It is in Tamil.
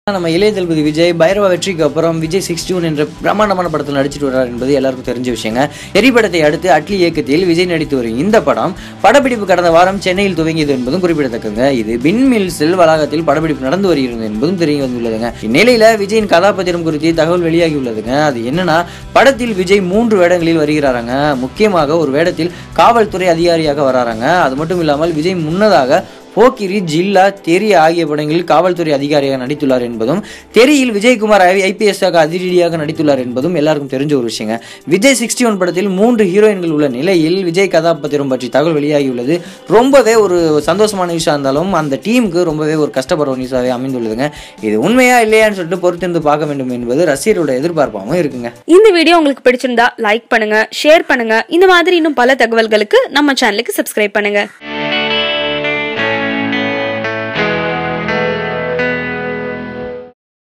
நம்ம இளைய தளபதி விஜய் பைரவா வெற்றிக்கு அப்புறம் விஜய் சிக்ஸ்டி ஒன் என்ற பிரம்மாண்டமான படத்தில் நடிச்சிட்டு வர்றார் என்பது எல்லாருக்கும் தெரிஞ்ச விஷயங்க எரி படத்தை அடுத்து அட்லி இயக்கத்தில் விஜய் நடித்து வரும் இந்த படம் படப்பிடிப்பு கடந்த வாரம் சென்னையில் துவங்கியது என்பதும் குறிப்பிடத்தக்கங்க இது பின் மில்ஸில் வளாகத்தில் படப்பிடிப்பு நடந்து வருகிறது என்பதும் தெரிய வந்துள்ளதுங்க இந்நிலையில விஜயின் கதாபாத்திரம் குறித்து தகவல் வெளியாகி உள்ளதுங்க அது என்னன்னா படத்தில் விஜய் மூன்று வேடங்களில் வருகிறாராங்க முக்கியமாக ஒரு வேடத்தில் காவல்துறை அதிகாரியாக வராறாங்க அது மட்டும் இல்லாமல் விஜய் முன்னதாக போக்கிரி ஜில்லா தெரி ஆகிய படங்களில் காவல்துறை அதிகாரியாக நடித்துள்ளார் என்பதும் தெரியில் விஜயகுமார் ஐபிஎஸ் ஆக அதிரடியாக நடித்துள்ளார் என்பதும் எல்லாருக்கும் தெரிஞ்ச ஒரு விஷயங்க விஜய் சிக்ஸ்டி ஒன் படத்தில் மூன்று ஹீரோயின்கள் உள்ள நிலையில் விஜய் கதாபாத்திரம் பற்றி தகவல் வெளியாகியுள்ளது ரொம்பவே ஒரு சந்தோஷமான நியூஸாக இருந்தாலும் அந்த டீமுக்கு ரொம்பவே ஒரு கஷ்டப்படுற நியூஸாகவே அமைந்துள்ளதுங்க இது உண்மையா இல்லையான்னு சொல்லிட்டு பொறுத்திருந்து பார்க்க வேண்டும் என்பது ரசிகரோட எதிர்பார்ப்பாகவும் இருக்குங்க இந்த வீடியோ உங்களுக்கு பிடிச்சிருந்தா லைக் பண்ணுங்க ஷேர் பண்ணுங்க இந்த மாதிரி இன்னும் பல தகவல்களுக்கு நம்ம சேனலுக்கு சப்ஸ்கிரைப் பண்ணுங்க